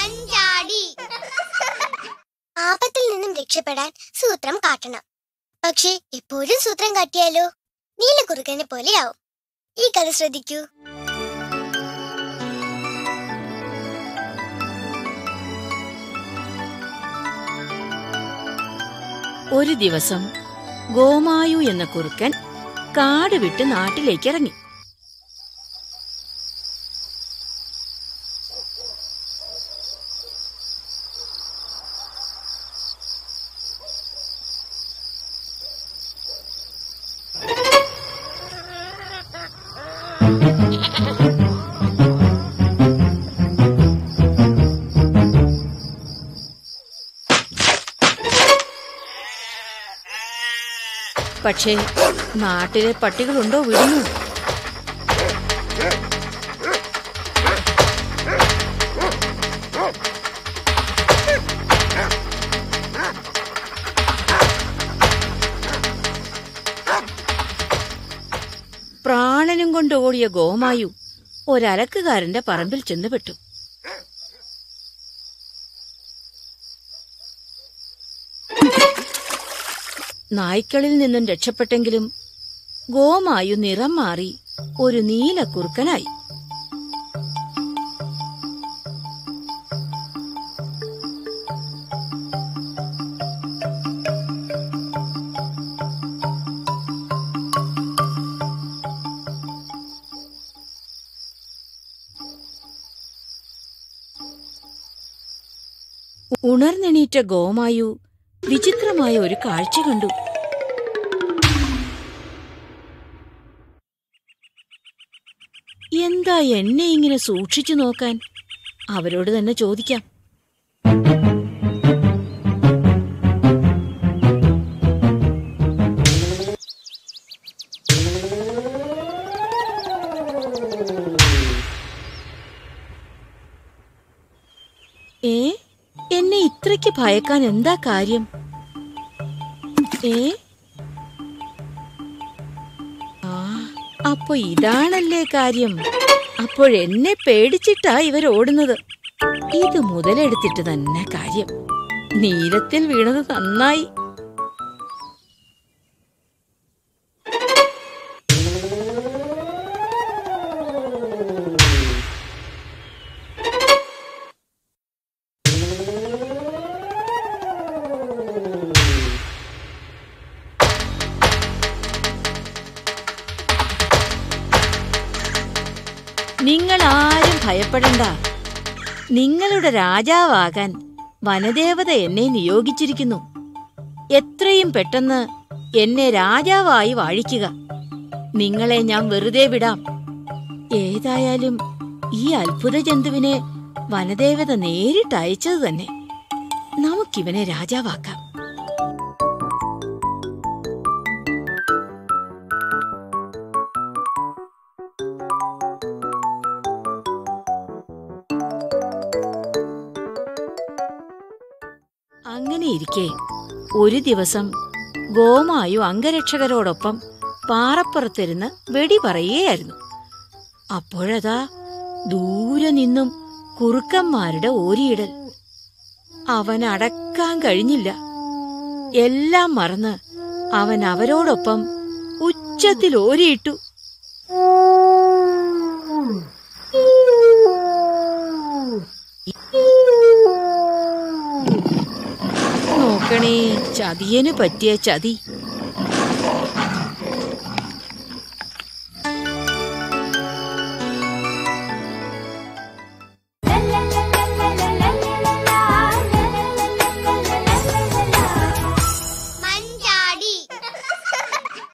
മഞ്ചാടി ആപത്തിൽ നിന്നും രക്ഷപ്പെടാൻ സൂത്രം കാട്ടണം പക്ഷേ എപ്പോഴും സൂത്രം കാട്ടിയാലോ നീലക്കുറുക്കനെ പോലെയാവും ഈ കഥ ശ്രദ്ധിക്കൂ ഒരു ദിവസം ഗോമായു എന്ന കുറുക്കൻ കാട് വിട്ട് നാട്ടിലേക്ക് ഇറങ്ങി പക്ഷേ നാട്ടിലെ പട്ടികളുണ്ടോ വിടുന്നു പ്രാണനും കൊണ്ട് ഓടിയ ഗോമായു ഒരലക്കുകാരന്റെ പറമ്പിൽ ചെന്നുപെട്ടു നായ്ക്കളിൽ നിന്നും രക്ഷപ്പെട്ടെങ്കിലും ഗോമായു നിറം മാറി ഒരു നീലക്കുറുക്കനായി ഉണർന്നെണീറ്റ ഗോമായു വിചിത്രമായ ഒരു കാഴ്ച കണ്ടു എന്താ എന്നെ ഇങ്ങനെ സൂക്ഷിച്ചു നോക്കാൻ അവരോട് തന്നെ ചോദിക്കാം ഏ എന്നെ ഇത്രയ്ക്ക് ഭയക്കാൻ എന്താ കാര്യം ഏ ആ അപ്പൊ ഇതാണല്ലേ കാര്യം അപ്പോഴെന്നെ പേടിച്ചിട്ടാ ഇവരോടുന്നത് ഇത് മുതലെടുത്തിട്ട് തന്നെ കാര്യം നീലത്തിൽ വീണത് നന്നായി നിങ്ങൾ ആരും ഭയപ്പെടണ്ട നിങ്ങളുടെ രാജാവാകാൻ വനദേവത എന്നെ നിയോഗിച്ചിരിക്കുന്നു എത്രയും പെട്ടെന്ന് എന്നെ രാജാവായി വാഴിക്കുക നിങ്ങളെ ഞാൻ വെറുതെ വിടാം ഏതായാലും ഈ അത്ഭുത ജന്തുവിനെ വനദേവത നേരിട്ട് അയച്ചത് തന്നെ നമുക്കിവനെ രാജാവാക്കാം അങ്ങനെയിരിക്കെ ഒരു ദിവസം ഗോമായു അംഗരക്ഷകരോടൊപ്പം പാറപ്പുറത്തിരുന്ന് വെടി പറയുകയായിരുന്നു അപ്പോഴതാ ദൂരെ നിന്നും കുറുക്കന്മാരുടെ ഓരിയിടൽ അവൻ അടക്കാൻ കഴിഞ്ഞില്ല എല്ലാം മറന്ന് അവൻ അവരോടൊപ്പം ഉച്ചത്തിൽ ഓരിയിട്ടു നോക്കണേ ചതിയന് പറ്റിയ ചതി